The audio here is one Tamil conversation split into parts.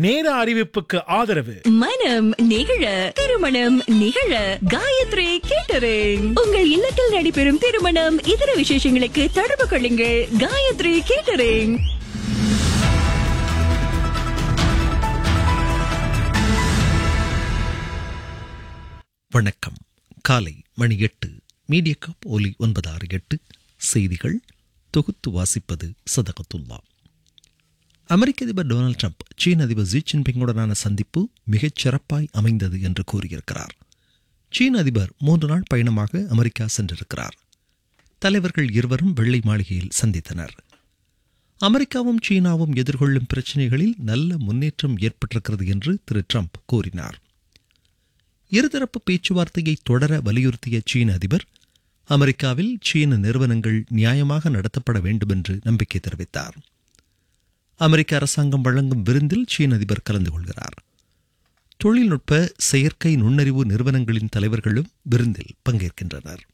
நேர அறிவிப்புக்கு ஆதரவு மனம் நிகழ திருமணம் நிகழ காயத்ரி கேட்டரிங் உங்கள் இல்லத்தில் நடைபெறும் திருமணம் இதர விசேஷங்களுக்கு தொடர்பு கொள்ளுங்கள் காயத்ரி கேட்டரிங் வணக்கம் காலை மணி எட்டு மீடியா கப் ஒலி ஒன்பது ஆறு எட்டு செய்திகள் தொகுத்து வாசிப்பது சதகத்துல்லா அமெரிக்க அதிபர் டொனால்ட் ட்ரம்ப் சீன அதிபர் ஜி ஜின்பிங்குடனான சந்திப்பு மிகச் சிறப்பாய் அமைந்தது என்று கூறியிருக்கிறார் சீன அதிபர் மூன்று நாள் பயணமாக அமெரிக்கா சென்றிருக்கிறார் தலைவர்கள் இருவரும் வெள்ளை மாளிகையில் சந்தித்தனர் அமெரிக்காவும் சீனாவும் எதிர்கொள்ளும் பிரச்சினைகளில் நல்ல முன்னேற்றம் ஏற்பட்டிருக்கிறது என்று திரு ட்ரம்ப் கூறினார் இருதரப்பு பேச்சுவார்த்தையை தொடர வலியுறுத்திய சீன அதிபர் அமெரிக்காவில் சீன நிறுவனங்கள் நியாயமாக நடத்தப்பட வேண்டும் என்று நம்பிக்கை தெரிவித்தார் அமெரிக்க அரசாங்கம் வழங்கும் விருந்தில் சீன அதிபர் கலந்து கொள்கிறார் தொழில்நுட்ப செயற்கை நுண்ணறிவு நிறுவனங்களின் தலைவர்களும் விருந்தில் பங்கேற்கின்றனர்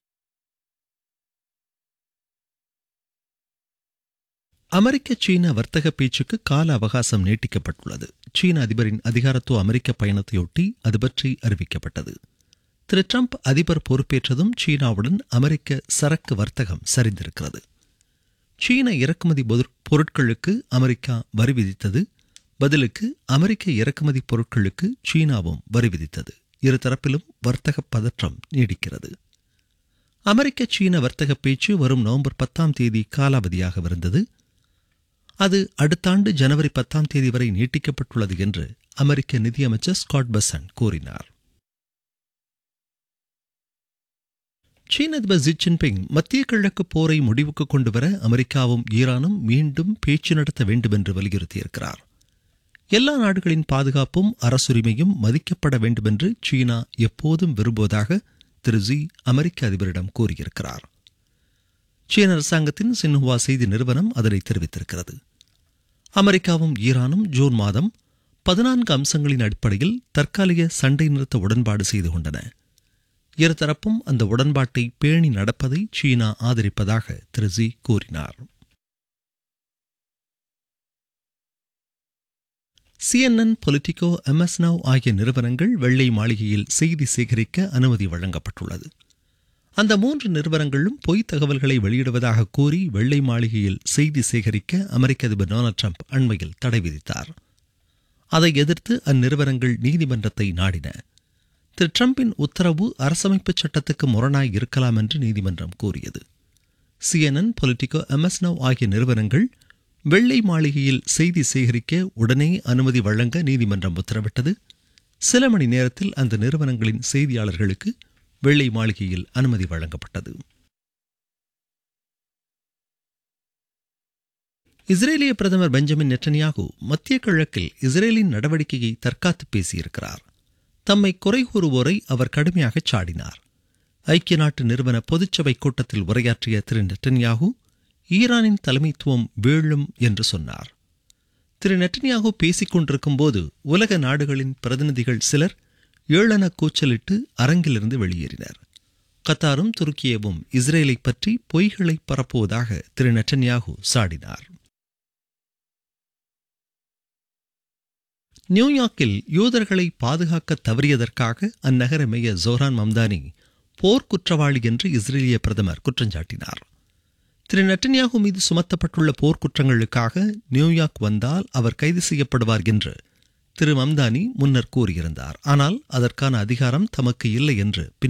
அமெரிக்க சீன வர்த்தக பேச்சுக்கு கால அவகாசம் நீட்டிக்கப்பட்டுள்ளது சீன அதிபரின் அதிகாரத்துவ அமெரிக்க பயணத்தையொட்டி அது பற்றி அறிவிக்கப்பட்டது திரு ட்ரம்ப் அதிபர் பொறுப்பேற்றதும் சீனாவுடன் அமெரிக்க சரக்கு வர்த்தகம் சரிந்திருக்கிறது சீன இறக்குமதி பொரு- பொருட்களுக்கு அமெரிக்கா வரி விதித்தது பதிலுக்கு அமெரிக்க இறக்குமதி பொருட்களுக்கு சீனாவும் வரி விதித்தது இருதரப்பிலும் வர்த்தக பதற்றம் நீடிக்கிறது அமெரிக்க சீன வர்த்தக பேச்சு வரும் நவம்பர் பத்தாம் தேதி காலாவதியாகவிருந்தது அது அடுத்த ஆண்டு ஜனவரி பத்தாம் தேதி வரை நீட்டிக்கப்பட்டுள்ளது என்று அமெரிக்க நிதியமைச்சர் ஸ்காட் பசன் கூறினார் சீன அதிபர் ஜி ஜின்பிங் மத்திய கிழக்கு போரை முடிவுக்கு கொண்டுவர அமெரிக்காவும் ஈரானும் மீண்டும் பேச்சு நடத்த வேண்டும் என்று வலியுறுத்தியிருக்கிறார் எல்லா நாடுகளின் பாதுகாப்பும் அரசுரிமையும் மதிக்கப்பட வேண்டும் என்று சீனா எப்போதும் விரும்புவதாக திரு ஜி அமெரிக்க அதிபரிடம் கூறியிருக்கிறார் சீன அரசாங்கத்தின் சின்ஹுவா செய்தி நிறுவனம் அதனை தெரிவித்திருக்கிறது அமெரிக்காவும் ஈரானும் ஜூன் மாதம் பதினான்கு அம்சங்களின் அடிப்படையில் தற்காலிக சண்டை நிறுத்த உடன்பாடு செய்து கொண்டன இருதரப்பும் அந்த உடன்பாட்டை பேணி நடப்பதை சீனா ஆதரிப்பதாக திரு ஜி கூறினார் சிஎன்என் பொலிட்டிகோ எம்எஸ் நவ் ஆகிய நிறுவனங்கள் வெள்ளை மாளிகையில் செய்தி சேகரிக்க அனுமதி வழங்கப்பட்டுள்ளது அந்த மூன்று நிறுவனங்களும் பொய்த் தகவல்களை வெளியிடுவதாக கூறி வெள்ளை மாளிகையில் செய்தி சேகரிக்க அமெரிக்க அதிபர் டொனால்ட் ட்ரம்ப் அண்மையில் தடை விதித்தார் அதை எதிர்த்து அந்நிறுவனங்கள் நீதிமன்றத்தை நாடின திரு ட்ரம்பின் உத்தரவு அரசமைப்பு சட்டத்துக்கு முரணாய் இருக்கலாம் என்று நீதிமன்றம் கூறியது சிஎன்என் பொலிட்டிகோ எம்எஸ்னவ் ஆகிய நிறுவனங்கள் வெள்ளை மாளிகையில் செய்தி சேகரிக்க உடனே அனுமதி வழங்க நீதிமன்றம் உத்தரவிட்டது சில மணி நேரத்தில் அந்த நிறுவனங்களின் செய்தியாளர்களுக்கு வெள்ளை மாளிகையில் அனுமதி வழங்கப்பட்டது இஸ்ரேலிய பிரதமர் பெஞ்சமின் நெட்டன்யாகு மத்திய கிழக்கில் இஸ்ரேலின் நடவடிக்கையை தற்காத்து பேசியிருக்கிறார் தம்மை குறை கூறுவோரை அவர் கடுமையாகச் சாடினார் ஐக்கிய நாட்டு நிறுவன பொதுச்சபை கூட்டத்தில் உரையாற்றிய திரு நெட்டன்யாகு ஈரானின் தலைமைத்துவம் வீழும் என்று சொன்னார் திரு நெட்டன்யாகு பேசிக் கொண்டிருக்கும் போது உலக நாடுகளின் பிரதிநிதிகள் சிலர் ஏளன கூச்சலிட்டு அரங்கிலிருந்து வெளியேறினர் கத்தாரும் துருக்கியவும் இஸ்ரேலை பற்றி பொய்களை பரப்புவதாக திரு நெட்டன்யாகு சாடினார் நியூயார்க்கில் யூதர்களை பாதுகாக்க தவறியதற்காக அந்நகர மேயர் ஜோரான் மம்தானி போர் குற்றவாளி என்று இஸ்ரேலிய பிரதமர் குற்றஞ்சாட்டினார் திரு நெட்டன்யாகு மீது சுமத்தப்பட்டுள்ள போர்க்குற்றங்களுக்காக நியூயார்க் வந்தால் அவர் கைது செய்யப்படுவார் என்று திரு மம்தானி முன்னர் கூறியிருந்தார் ஆனால் அதற்கான அதிகாரம் தமக்கு இல்லை என்று பின்னர்